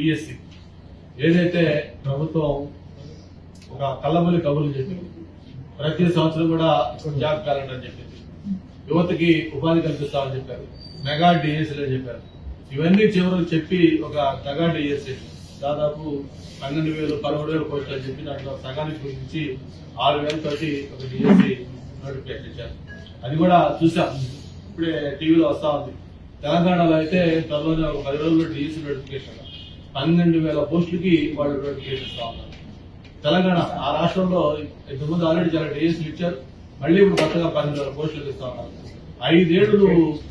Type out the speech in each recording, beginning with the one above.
DSC ఏదైతే ప్రభుత్వం ఒక కళ్ళబొల్లి కబుర్లు చెప్పింది ప్రతి సంవత్సరం కూడా జాబ్ క్యాలెండర్ అని చెప్పింది యువతకి ఉపాధి కల్పిస్తామని చెప్పారు మెగా డిఎస్సీ అని చెప్పారు ఇవన్నీ చివరికి చెప్పి ఒక మెగా డిఎస్సీ దాదాపు పన్నెండు వేలు పదమూడు వేల పోస్టులు అని చెప్పి దాంట్లో సగానికి గురించి ఆరు వేల తోటి ఒక డిఎస్సీ నోటిఫికేషన్ ఇచ్చారు అది కూడా చూసాం ఇప్పుడే టీవీలో వస్తా ఉంది తెలంగాణలో అయితే త్వరలోనే ఒక పది రోజుల్లో డిఎస్సీ నోటిఫికేషన్ పన్నెండు వేల పోస్టులకి వాళ్ళు నోటిఫికేషన్ ఇస్తా ఉన్నారు తెలంగాణ ఆ రాష్ట్రంలో ఇంతకుముందు ఆల్రెడీ చాలా డిఎస్సీలు ఇచ్చారు మళ్ళీ ఇప్పుడు కొత్తగా పన్నెండు వేల పోస్టులు ఇస్తా ఉన్నారు ఐదేళ్లు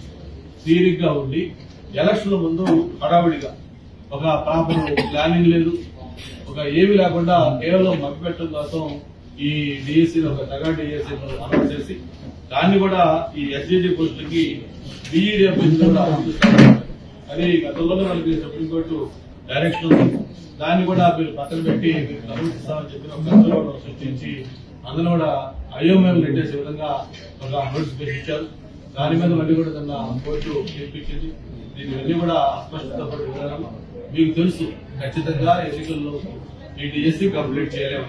తీరిగ్గా ఉండి ఎలక్షన్ల ముందు హడావుడిగా ఒక ప్రాపర్ ప్లానింగ్ లేదు ఒక ఏమీ లేకుండా కేవలం మభ్యపెట్టడం కోసం ఈ డిఎస్సీ ఒక తగా డిఎస్సీ అనౌన్స్ చేసి దాన్ని కూడా ఈ ఎస్డిడి పోస్టులకి బీఈడీ అభ్యర్థులు కూడా అనుమతిస్తారు. అది గతంలోనే మనకి సుప్రీంకోర్టు డైరెక్షన్ ఉంది దాన్ని కూడా మీరు పక్కన పెట్టి మీరు అనుమతిస్తామని చెప్పిన ఒక గందరగోళం సృష్టించి అందులో కూడా అయోమయం నెట్టేసే విధంగా ఒక నోటిఫికేషన్ ఇచ్చారు దాని మీద మళ్ళీ కూడా తన కోర్టు తీర్పిచ్చింది దీనివన్నీ కూడా అస్పష్టత పడి విధానం మీకు తెలుసు ఖచ్చితంగా ఎన్నికల్లో ఈ డిఎస్సీ కంప్లీట్ చేయలేము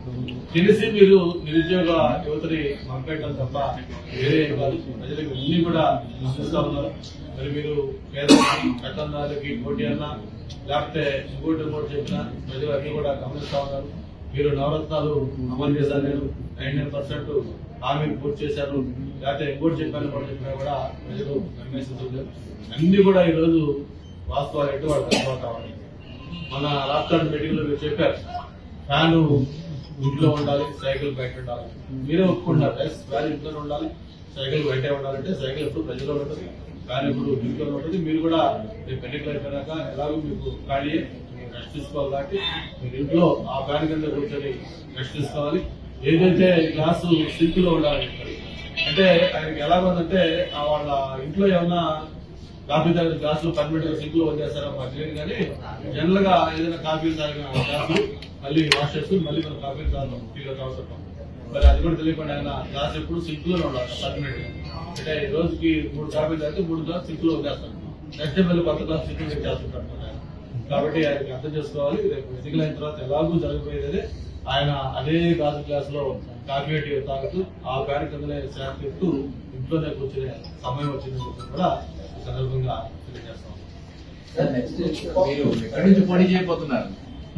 తెలిసి మీరు నిరుద్యోగ యువతని పంపేయడం తప్ప వేరే ఏం కాదు ప్రజలకు అన్ని కూడా చూస్తా ఉన్నారు మరి మీరు పేదలకి కట్టందారులకి పోటీ అన్నా లేకపోతే ఇంకోటి ఇంకోటి చెప్పినా ప్రజలు అన్ని కూడా గమనిస్తా ఉన్నారు మీరు నవరత్నాలు అమలు చేశారు నేను నైన్ పర్సెంట్ హామీలు పూర్తి చేశారు లేకపోతే ఇంకోటి చెప్పాను కూడా చెప్పినా కూడా ప్రజలు నమ్మేస్తుంది అన్ని కూడా ఈ రోజు వాస్తవాలు ఎటు వాళ్ళు అర్థమవుతా ఉన్నాయి మన రాష్ట్ర మీటింగ్ లో మీరు చెప్పారు ఫ్యాన్ ఇంట్లో ఉండాలి సైకిల్ బయట ఉండాలి మీరే ఒప్పుకుంటారు ఎస్ ఫ్యాన్ ఇంట్లోనే ఉండాలి సైకిల్ బయటే ఉండాలంటే సైకిల్ ఎప్పుడు ప్రజల్లో ఉంటుంది ఫ్యాన్ ఎప్పుడు ఇంట్లో ఉంటుంది మీరు కూడా రేపు ఎన్నికలు అయిపోయినాక ఎలాగో మీకు ఖాళీ రెస్ట్ తీసుకోవాలి కాబట్టి మీరు ఇంట్లో ఆ ఫ్యాన్ కింద కూర్చొని రెస్ట్ తీసుకోవాలి ఏదైతే గ్లాసు సింక్ లో ఉండాలి అంటే ఆయనకి ఎలాగుందంటే ఆ వాళ్ళ ఇంట్లో ఏమన్నా కాఫీ తాగిన గ్లాసులు పర్మినెంట్ సింక్ లో వదిలేస్తారో మాకు తెలియదు కానీ జనరల్ గా ఏదైనా కాఫీ తాగిన గ్లాసులు మళ్ళీ వాష్ చేసుకుని మళ్ళీ మనం కాఫీ తాగుతాం టీలో తాగుతుంటాం మరి అది కూడా తెలియకుండా ఆయన గ్లాస్ ఎప్పుడు సింక్ లో ఉండాలి పర్మినెంట్ అంటే ఈ రోజుకి మూడు కాఫీ తాగితే మూడు గ్లాస్ సింక్ లో వదిలేస్తాం నెక్స్ట్ మళ్ళీ కొత్త గ్లాస్ సింక్ లో చేస్తుంటారు ఆయన. కాబట్టి ఆయనకి అర్థం చేసుకోవాలి రేపు ఎన్నికలు అయిన తర్వాత ఎలాగూ జరిగిపోయేది ఆయన అదే గాజు గ్లాస్ లో కాఫీ టీ తాగుతూ ఆ ఫ్యాన్ కిందనే శాంతి చెప్తూ ఇంట్లోనే కూర్చునే సమయం వచ్చిందని చెప్పి కూడా ఈ సందర్భంగా తెలియజేస్తాం సార్ నెక్స్ట్ మీరు ఎక్కడి నుంచి పోటీ చేయబోతున్నారు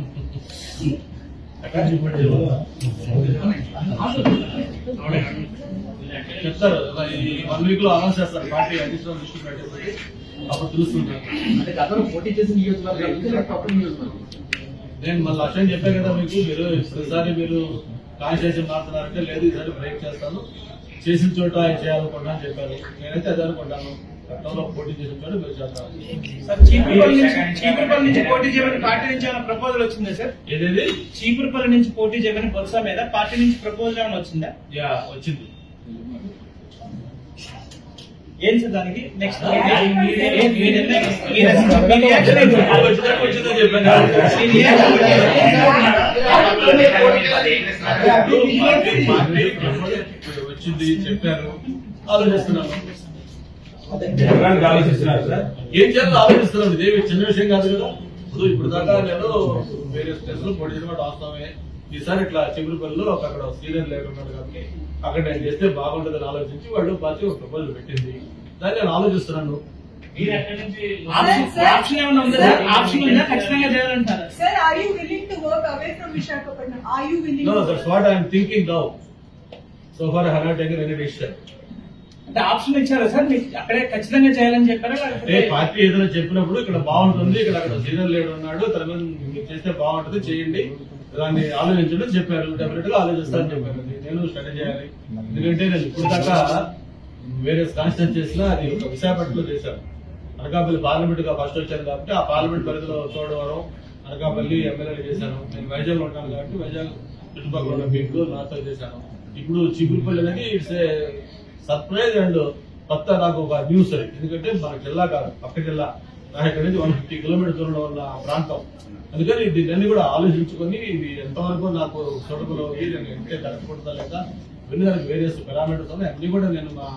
చెప్తారు ఈ వన్ వీక్ లో అనౌన్స్ చేస్తారు పార్టీ అడిషనల్ దృష్టి పెట్టేసి అప్పుడు తెలుస్తుంది అంటే గతంలో పోటీ చేసిన నియోజకవర్గాలు ఉంది లేకపోతే అప్పుడు నియోజకవర్గం నేను మళ్ళీ అక్షయం చెప్పాను కదా మీకు మీరు ఈసారి మీరు కాన్స్టిట్యూషన్ మారుతున్నారంటే లేదు ఈసారి బ్రేక్ చేస్తాను చేసిన చోట చేయాలనుకుంటా అని చెప్పారు నేనైతే అదే అనుకుంటాను గతంలో పోటీ చేసిన చోట మీరు చేస్తాను సార్ చీపురుపల్లి నుంచి చీపురుపల్లి నుంచి పోటీ చేయమని పార్టీ నుంచి ఏమైనా ప్రపోజల్ వచ్చిందా సార్ ఏదేది చీపురుపల్లి నుంచి పోటీ చేయమని బొత్స మీద పార్టీ నుంచి ప్రపోజల్ ఏమైనా వచ్చిందా యా వచ్చింది ఏం సార్ దానికి నెక్స్ట్ మీ నిర్ణయం మీ రెస్పాన్స్- మీ రియాక్షన్ ఏంటి? వచ్చిందని వచ్చిందని చెప్పాను కదా. మీ రియాక్షన్ పార్టీ- పార్టీ ప్రపోజల్ వచ్చింది చెప్పారు ఆలోచిస్తున్నాను ఏం చేయాలో ఆలోచిస్తున్నాను ఇదేమి చిన్న విషయం కాదు కదా ఇప్పుడు ఇప్పుడు దాకా నేను వేరే స్టేషన్ లో పోటీ చేయడం వాస్తవమే ఈసారి ఇట్లా చిగురుపల్లిలో ఒక అక్కడ సీనియర్ లీడర్ ఉన్నాడు కాబట్టి అక్కడ నేను చేస్తే బాగుంటుందని ఆలోచించి వాళ్ళు పార్టీ ఒక ప్రపోజల్ పెట్టింది దాన్ని నేను ఆలోచిస్తున్నాను ఆప్షన్ ఆప్షన్ ఏమైనా ఉందా సార్ ఆప్షన్ ఉందా ఖచ్చితంగా చేయాలంటారా Sir, are you willing to work away from Visakhapatnam? Are you willing No, to that's work? what I am thinking now. So far I have not taken any decision. అంటే option ఇచ్చారా sir మీకు అక్కడే ఖచ్చితంగా చేయాలని చెప్పారా అంటే లేకపోతే party ఏదైనా చెప్పినప్పుడు ఇక్కడ బాగుంటుంది ఇక్కడ అక్కడ సీనియర్ లీడర్ ఉన్నాడు తన మీద మీరు చేస్తే బాగుంటుంది చేయండి దాన్ని ఆలోచించండి అని చెప్పారు డెఫినెట్ గా ఆలోచిస్తానని చెప్పారు నేను స్టడీ చేయాలి ఎందుకంటే నేను ఇప్పుడు దాకా వేరే కాన్స్టిట్యూట్ చేసినా అది ఒక విశాఖపట్నంలో చేశాను అనకాపల్లి పార్లమెంట్ గా ఫస్ట్ వచ్చాను కాబట్టి ఆ పార్లమెంట్ పరిధిలో చూడవరం అనకాపల్లి ఎమ్మెల్యేలు చేశాను నేను వైజాగ్ ఉంటాను కాబట్టి వైజాగ్ చుట్టుపక్కల ఉన్న బిగ్ నాతో చేశాను ఇప్పుడు చిగురుపల్లి అనేది ఇట్స్ ఏ సర్ప్రైజ్ అండ్ కొత్త నాకు ఒక న్యూస్ అది ఎందుకంటే మన జిల్లా కాదు పక్క జిల్లా నాకు ఇక్కడ నుంచి వన్ ఫిఫ్టీ కిలోమీటర్ దూరంలో ఉన్న ప్రాంతం అందుకని దీన్ని కూడా ఆలోచించుకొని ఇది ఎంతవరకు నాకు సూటబుల్ అవుతుంది నేను ఎంతే కరెక్ట్ లేదా ఇవన్నీ దానికి వేరియస్ పారామీటర్స్ ఉన్నాయి అన్ని కూడా నేను మా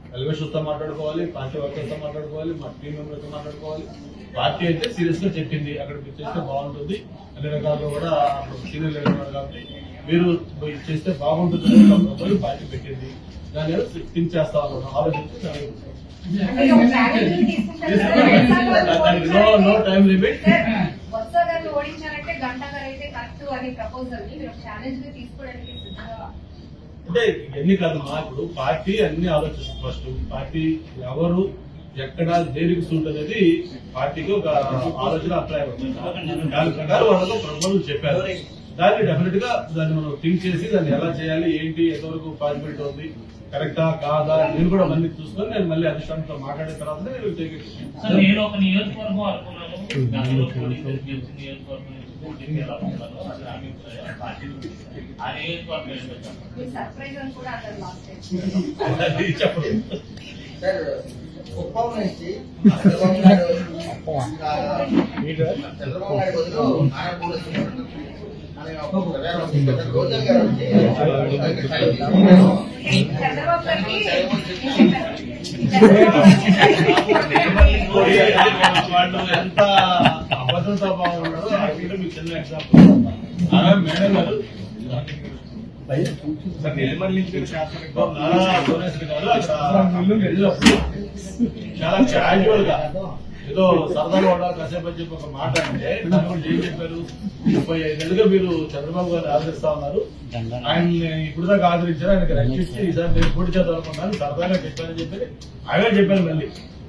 వెల్విషర్స్ తో మాట్లాడుకోవాలి పార్టీ వర్కర్స్ తో మాట్లాడుకోవాలి మా టీం మెంబర్స్ తో మాట్లాడుకోవాలి పార్టీ అయితే సీరియస్ గా చెప్పింది అక్కడ మీరు చేస్తే బాగుంటుంది అన్ని రకాలుగా కూడా అప్పుడు సీనియర్ లీడర్ ఉన్నారు కాబట్టి మీరు పోయి చేస్తే బాగుంటుంది అని ఒక ప్రపోజల్ పార్టీ పెట్టింది దాని మీద థింక్ చేస్తా ఉన్నాను ఆలోచించి దాని గురించి. అంటే ఒక ఛాలెంజ్ తీసుకుంటారు సార్. దానికి no no time limit sir, Vatsa గారిని ఓడించాలంటే గంట గారు అయితే కరెక్ట్ అనే ప్రపోజల్ ని మీరు ఛాలెంజ్ గా తీసుకోవడానికి సిద్ధంగా అంటే ఎన్ని కాదు మా ఇప్పుడు పార్టీ అన్ని ఆలోచిస్తుంది ఫస్ట్ పార్టీ ఎవరు ఎక్కడ దేనికి సూట్ అనేది పార్టీకి ఒక ఆలోచన అప్లై అవుతుంది దాని ప్రకారం వాళ్ళకు ప్రపోజల్ చెప్పారు దాన్ని డెఫినెట్ గా దాన్ని మనం థింక్ చేసి దాన్ని ఎలా చేయాలి ఏంటి ఎంతవరకు పాసిబిలిటీ ఉంది కరెక్టా కాదా నేను కూడా మళ్ళీ చూసుకొని నేను మళ్ళీ అధిష్టానంతో మాట్లాడిన తర్వాత నేను take it. సార్ నేను ఒక నియోజకవర్గం అనుకున్నాను గతంలో పోటీ చేసి గెలిచిన నియోజకవర్గం నుంచి పోటీ చేయాలనుకున్నాను అది నా అభిప్రాయం. పార్టీ నుంచి. ఆ నియోజకవర్గం ఏంటో చెప్పండి. మీరు సర్ప్రైజ్ అని కూడా అన్నారు లాస్ట్ టైం అది చెప్పండి సార్ కుప్పం నుంచి చంద్రబాబు నాయుడు చంద్రబాబు నాయుడు బదులు నారా పోలీసు అనే ఒక ప్రచారం ఉంది కదా. రోజా గారు వచ్చి చంద్రబాబు గారికి వాళ్ళు ఎంత అబద్ధంతో బాగున్నారో అక్కడ మీకు చిన్న ఎగ్జాంపుల్ ఆమె మేడం గారు నారా భువనేశ్వరి గారు అక్కడ వెళ్ళినప్పుడు చాలా క్యాజువల్ గా ఏదో సరదాగా కూడా కాసేపు అని చెప్పి ఒక మాట అంటే దాని గురించి ఏం చెప్పారు ముప్పై ఐదేళ్ళుగా మీరు చంద్రబాబు గారిని ఆదరిస్తా ఉన్నారు ఆయన్ని ఇప్పుడు దాకా ఆదరించారు ఆయనకి రక్షించి ఈసారి నేను పోటీ చేద్దాం అనుకున్నాను సరదాగా చెప్పానని చెప్పి ఆమె చెప్పాను మళ్ళీ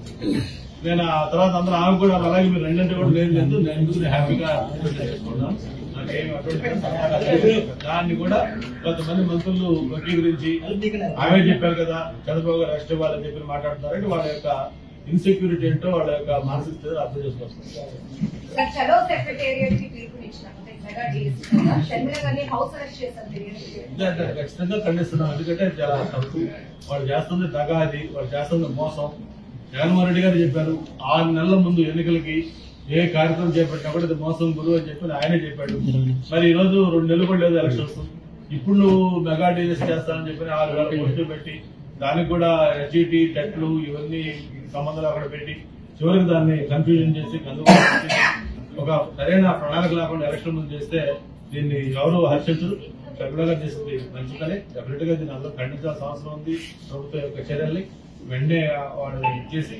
నేను ఆ తర్వాత అందరూ ఆమె కూడా అలాగే మీరు రెండంటే కూడా లేదు లేదు నేను ఎందుకు హ్యాపీగా చేసుకున్నాను నాకేమి అటువంటి సలహా లేదు. దాన్ని కూడా కొంతమంది మంత్రులు వకీకరించి ఆమె చెప్పారు కదా చంద్రబాబు గారు అరెస్ట్ ఇవ్వాలని చెప్పి మాట్లాడుతున్నారంటే వాళ్ళ యొక్క ఇన్సెక్యూరిటీ ఏంటో వాళ్ళ యొక్క మానసిక స్థితి అర్థం చేసుకోవచ్చు సార్ చలో సెక్రటేరియట్ కి పిలుపునిచ్చిన మెగా డీఎస్సీ కదా షర్మిల గారిని హౌస్ అరెస్ట్ చేశారు తెలియదు దా- దా- ఖచ్చితంగా ఖండిస్తున్నాం ఎందుకంటే చాలా తప్పు వాళ్ళు చేస్తుంది దగా అది వాళ్ళు చేస్తుంది మోసం జగన్మోహన్ రెడ్డి గారు చెప్పారు ఆరు నెలల ముందు ఎన్నికలకి ఏ కార్యక్రమం చేపట్టినా కూడా ఇది మోసం గురువు అని చెప్పి ఆయనే చెప్పాడు మరి ఈ రోజు రెండు నెలలు కూడా లేదు ఎలక్షన్స్ ఇప్పుడు నువ్వు మెగా డీఎస్ చేస్తానని చెప్పి ఆరు వేల పోస్టులు పెట్టి దానికి కూడా హెచ్ఈటి టెట్లు ఇవన్నీ సంబంధాలు అక్కడ పెట్టి చివరికి దాన్ని కన్ఫ్యూజన్ చేసి గందరగోళం చేసి ఒక సరైన ప్రణాళిక లేకుండా ఎలక్షన్ ముందు చేస్తే దీన్ని ఎవరు హర్షించరు రెగ్యులర్ చేసింది మంచిదని డెఫినెట్ గా దీన్ని అందరూ ఖండించాల్సిన అవసరం ఉంది ప్రభుత్వం యొక్క చర్యల్ని వెంటనే వాళ్ళు ఇచ్చేసి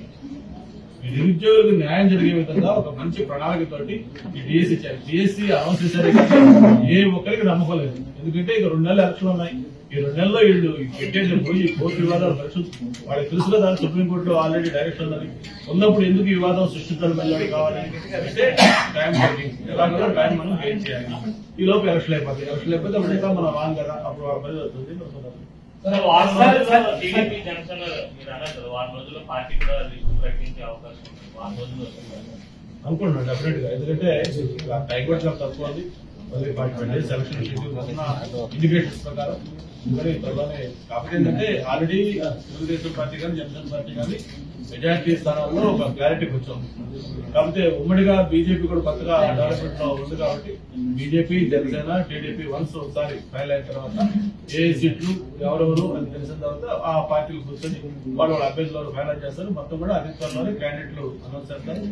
ఈ నిరుద్యోగులకు న్యాయం జరిగే విధంగా ఒక మంచి ప్రణాళిక తోటి ఈ డిఎస్సి ఇచ్చారు డిఎస్సి అనౌన్స్ చేశారు కానీ ఏ ఒక్కరికి నమ్మకలేదు ఎందుకంటే ఇక రెండు నెలలు ఎలక్షన్ ఉన్నాయి ఈ రెండు నెలల్లో వీళ్ళు ఈ పెట్టేసి పోయి కోర్టు వివాదాలు పరిస్థితి వాళ్ళకి తెలుసు కదా సుప్రీంకోర్టులో ఆల్రెడీ డైరెక్షన్ ఉన్నది ఉన్నప్పుడు ఎందుకు ఈ వివాదం సృష్టించడం మళ్ళీ కావాలి అంటే టైం టేకింగ్ ఎలా కూడా టైం మనం గెయిన్ చేయాలి ఈ లోపు ఎలక్షన్ అయిపోతుంది ఎలక్షన్ అయిపోతే అప్పుడు ఇంకా మనం రాంగ్ కదా అప్పుడు వాళ్ళ పని వస్తుంది సార్ వారం రోజుల్లో టీడీపీ జనసేన మీరు అన్నారు కదా వారం రోజుల్లో పార్టీ కూడా లిస్టు ప్రకటించే అవకాశం ఉంది వారం రోజుల్లో వస్తుంది. అనుకుంటున్నాను డెఫినెట్ గా ఎందుకంటే టైం కూడా చాలా తక్కువ ఉంది మళ్ళీ forty five days election schedule ఉన్న ఇండికేషన్స్ ప్రకారం మరి త్వరలోనే కాకపోతే ఏంటంటే ఆల్రెడీ తెలుగుదేశం పార్టీ కానీ జనసేన పార్టీ కానీ మెజారిటీ స్థానాల్లో ఒక క్లారిటీకి వచ్చాం కాకపోతే ఉమ్మడిగా బీజేపీ కూడా కొత్తగా డెవలప్మెంట్ లో ఉంది కాబట్టి బీజేపీ జనసేన టీడీపీ వన్స్ ఒకసారి ఫైల్ అయిన తర్వాత ఏ సీట్లు ఎవరెవరు అని తెలిసిన తర్వాత ఆ పార్టీలు కూర్చొని వాళ్ళు వాళ్ళ అభ్యర్థులు ఫైనల్ చేస్తారు మొత్తం కూడా అదే త్వరలోనే క్యాండిడేట్లు అనౌన్స్ చేస్తారు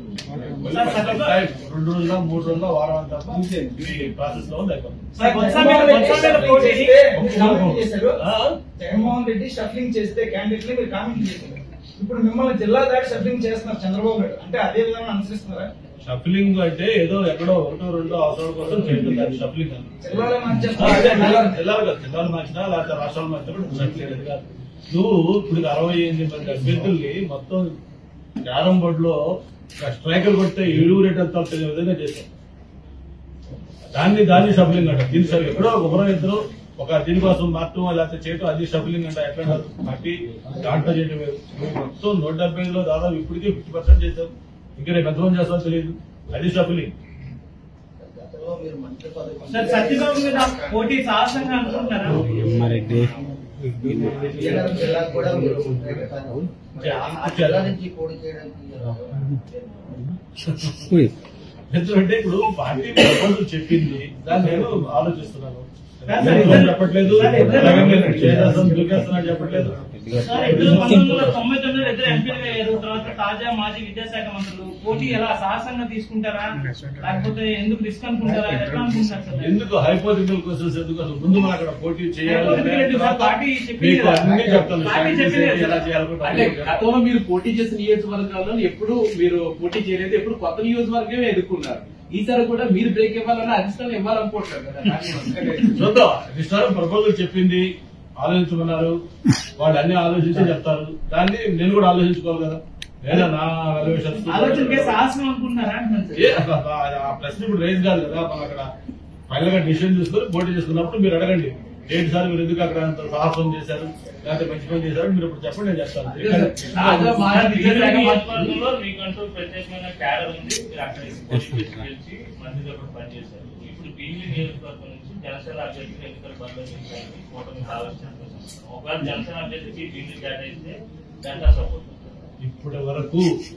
టైం రెండు రోజుల మూడు రోజుల వారం అంతా ఇది ప్రాసెస్ లో ఉంది అయిపోతుంది సార్, వత్స మీద- వత్స మీద పోటీ కామెంట్ చేశారు ఆ? జగన్మోహన్ రెడ్డి షఫ్లింగ్ చేస్తే క్యాండిడేట్ మీరు కామెంట్ చేశారు ఇప్పుడు మిమ్మల్ని జిల్లా దాటి షఫ్లింగ్ చేస్తున్నారు చంద్రబాబు నాయుడు అంటే అదే విధంగా అనుసరిస్తున్నారా షఫ్లింగ్ అంటే ఏదో ఎక్కడో ఒకటో రెండో అవసరం కోసం చేస్తుంది షఫ్లింగ్ అని జిల్లాలో ఆ, మార్చేస్తున్నారు అదే జిల్లాలు జిల్లాలు కాదు జిల్లాలు మార్చినా లేకపోతే రాష్ట్రాలు మార్చినా కూడా షఫ్లింగ్ అది కాదు నువ్వు ఇప్పుడు అరవై ఎనిమిది మంది అభ్యర్థుల్ని మొత్తం క్యారం బోర్డు లో స్ట్రైకర్ కొడితే ఏడు రేట్ అంతా తెలియని విధంగా చేశాం దాన్ని దాన్ని షఫ్లింగ్ అంట దీని షఫ్- ఎక్కడో ఒకరో ఇద్దరు ఒక దీనికోసం మార్చడం లేకపోతే చేయటం అది షఫ్లింగ్ అంట ఎట్లా కాదు పార్టీ దాంట్లో చేయటం వేరు. నువ్వు మొత్తం నూట డెబ్బై ఐదులో దాదాపు ఇప్పటికే ఫిఫ్టీ పర్సెంట్ చేసావు ఇంకా రేపు ఎంతమంది చేస్తావో తెలియదు అది షఫ్లింగ్ గతంలో మీరు మంత్రి పదవి సార్ సత్యబాబు మీద పోటీ సాహసంగా అనుకుంటున్నారా విజయనగరం జిల్లాకు కూడా మీరు ప్రకటించారు. మరి ఆ- ఆ జిల్లా నుంచి పోటీ చేయడానికి ఎందుకంటే ఇప్పుడు పార్టీ ప్రపోజల్ చెప్పింది దాన్ని నేను ఆలోచిస్తున్నాను నేను చెప్పట్లేదు అలాగే నేను చేసేస్తాను దూకేస్తానని చెప్పట్లేదు సార్ ఇద్దరు పంతొమ్మిది వందల తొంభై తొమ్మిదిలో ఇద్దరు ఎంపీలుగా అయ్యారు తర్వాత తాజా మాజీ విద్యాశాఖ మంత్రులు పోటీ ఎలా సాహసంగా తీసుకుంటారా లేకపోతే ఎందుకు రిస్క్ అనుకుంటారా ఎట్లా అనుకుంటారు సార్ ఎందుకు హైపోథికల్ క్వశ్చన్స్ ఎందుకు అసలు ముందు మనం అక్కడ పోటీ చేయాలి Hypothetical ఎందుకు సార్? పార్టీ చెప్పింది మీకు కదా. అన్ని చెప్తాను పార్టీ చెప్పింది కదా. ఎలా అంటే చేయాలనుకుంటున్నాను గతంలో మీరు పోటీ చేసిన నియోజకవర్గాల్లో ఎప్పుడు మీరు పోటీ చేయలేదు ఎప్పుడు కొత్త నియోజకవర్గమే ఎదుర్కొన్నారు ఈసారి కూడా మీరు బ్రేక్ ఇవ్వాలని అధిష్టానం ఇవ్వాలనుకుంటారు కదా కానీ చూద్దాం అధిష్టానం ప్రపోజల్ చెప్పింది ఆలోచించమన్నారు వాళ్ళు అన్ని ఆలోచించి చెప్తారు దాన్ని నేను కూడా ఆలోచించుకోవాలి కదా లేదా నా valuations- ఆలోచనకే సాహసం అనుకుంటున్నారా అంటున్నాను సార్ ఏ, అసలు ఆ- ఆ ప్రశ్న ఇప్పుడు రైజ్ కాదు కదా మనం అక్కడ ఫైనల్ గా డిసిషన్ తీసుకొని పోటీ చేసుకున్నప్పుడు మీరు అడగండి ఏంటి సార్ మీరు ఎందుకు అక్కడ అంత సాహసం చేశారు లేకపోతే మంచి పని చేశారు మీరు ఇప్పుడు చెప్పండి నేను చెప్తాను తాజా మాజీ విద్యాశాఖ మంత్రులు నియోజకవర్గంలో మీకంటూ ప్రత్యేకమైన క్యాడర్ ఉంది మీరు అక్కడ పోటీ గెలిచి మంత్రిగా కూడా పనిచేశారు ఇప్పుడు బీవీ నియోజకవర్గం నుంచి జనసేన అభ్యర్థికి ఎన్నికల బరిలో నిలిచారని కూటమి ఆలోచన ఒకవేళ జనసేన అభ్యర్థికి బీవీ కేటాయిస్తే జనతా సపోర్ట్ ఇప్పటి వరకు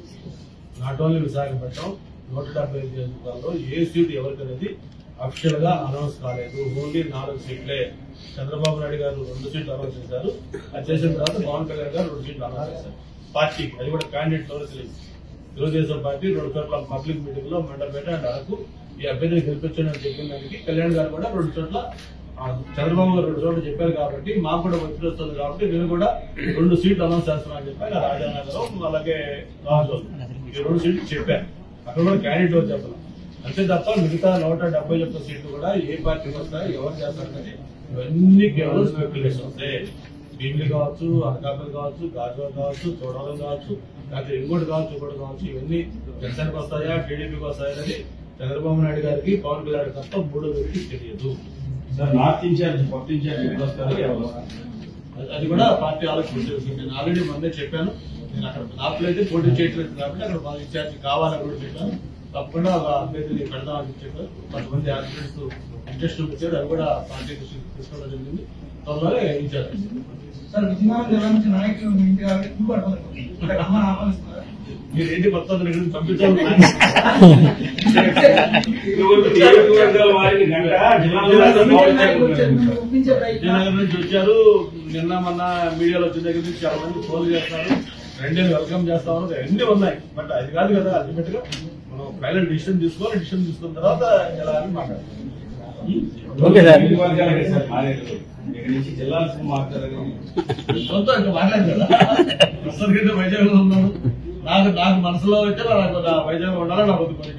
నాట్ ఓన్లీ విశాఖపట్నం నూట డెబ్బై ఐదు నియోజకవర్గాల్లో ఏ సీటు ఎవరికి అనేది అఫిషియల్ గా అనౌన్స్ కాలేదు ఓన్లీ నాలుగు సీట్లే చంద్రబాబు నాయుడు గారు రెండు సీట్లు అనౌన్స్ చేశారు అది చేసిన తర్వాత పవన్ కళ్యాణ్ గారు రెండు సీట్లు అనౌన్స్ చేశారు పార్టీ అది కూడా క్యాండిడేట్ ఎవరు తెలియదు తెలుగుదేశం పార్టీ రెండు చోట్ల పబ్లిక్ మీటింగ్ లో మండపేట అండ్ అరకు ఈ అభ్యర్థిని గెలిపించండి అని చెప్పిన దానికి కళ్యాణ్ గారు కూడా రెండు చోట్ల ఆ, చంద్రబాబు గారు రెండు చోట్ల చెప్పారు కాబట్టి మాకు కూడా ఒత్తిడి వస్తుంది కాబట్టి నేను కూడా రెండు సీట్లు అనౌన్స్ చేస్తున్నా అని చెప్పి ఆయన రాజానగరం అలాగే రాజు ఈ రెండు సీట్లు చెప్పాను అక్కడ కూడా క్యాండిడేట్ ఎవరు చెప్పాలి అంతే తప్ప మిగతా నూట డెబ్బై ఒక్క సీట్లు కూడా ఏ పార్టీకి వస్తాయి ఎవరు చేస్తారనేది ఇవన్నీ కేవలం స్పెక్యులేషన్స్ భీమిలి కావచ్చు అనకాపల్లి కావచ్చు గాజువాక కావచ్చు చోడవరం కావచ్చు లేకపోతే ఇంకోటి కావచ్చు ఇంకోటి కావచ్చు ఇవన్నీ జనసేనకి వస్తాయా టీడీపీకి వస్తాయా అనేది చంద్రబాబు నాయుడు గారికి పవన్ కళ్యాణ్ తప్ప మూడో వ్యక్తి తెలియదు సార్ నార్త్ ఇన్ఛార్జ్ కొత్త ఇన్ఛార్జ్ ఎప్పుడు వస్తారు ఎవరు అది- అది కూడా పార్టీ ఆలోచించాల్సి నేను ఆల్రెడీ ముందే చెప్పాను నేను అక్కడ నార్త్లో అయితే పోటీ చేయట్లేదు కాబట్టి అక్కడ మా ఇన్ఛార్జ్ కావాలని కూడా చెప్పాను తప్పకుండా ఒక అభ్యర్థిని పెడదామని చెప్పారు కొంతమంది ఆర్గ్యుమెంట్స్ ఇంట్రెస్ట్ చూపించారు అది కూడా పార్టీ దృష్టికి తీసుకోవడం జరిగింది త్వరలోనే ఇన్ఛార్జ్ సార్ విజయనగరం జిల్లా నుంచి నాయకులు మీ ఇంటి కావాలి ఎందుకు పడుతుంది ఇక్కడ రమ్మని ఆహ్వానిస్తున్నారు మీరు ఏంటి మొత్తం దగ్గర నుంచి పంపించాలి నియోజకవర్గాల వారిని గంట జిల్లాలో ఒప్పించే ప్రయత్నం విజయనగరం నుంచి వచ్చారు నిన్న మొన్న మీడియాలో వచ్చిన దగ్గర నుంచి చాలా మంది ఫోన్ చేస్తారు రెండేళ్ళు వెల్కమ్ చేస్తా ఉన్నారు అన్ని ఉన్నాయి బట్ అది కాదు కదా అల్టిమేట్ గా మనం ఫైనల్ డిసిషన్ తీసుకోవాలి డిసిషన్ తీసుకున్న తర్వాత ఎలా అని మాట్లాడాలి నియోజకవర్గాలకే సార్ మారేది ఇక్కడ నుంచి జిల్లాలకు మాట్లాడాలి సొంత ఇంకా మాట్లాడదు కదా ప్రస్తుతానికైతే వైజాగ్ లో ఉన్నాను నాకు నాకు మనసులో అయితే నాకు నా వైజాగ్ ఉండాలని నా బతుకు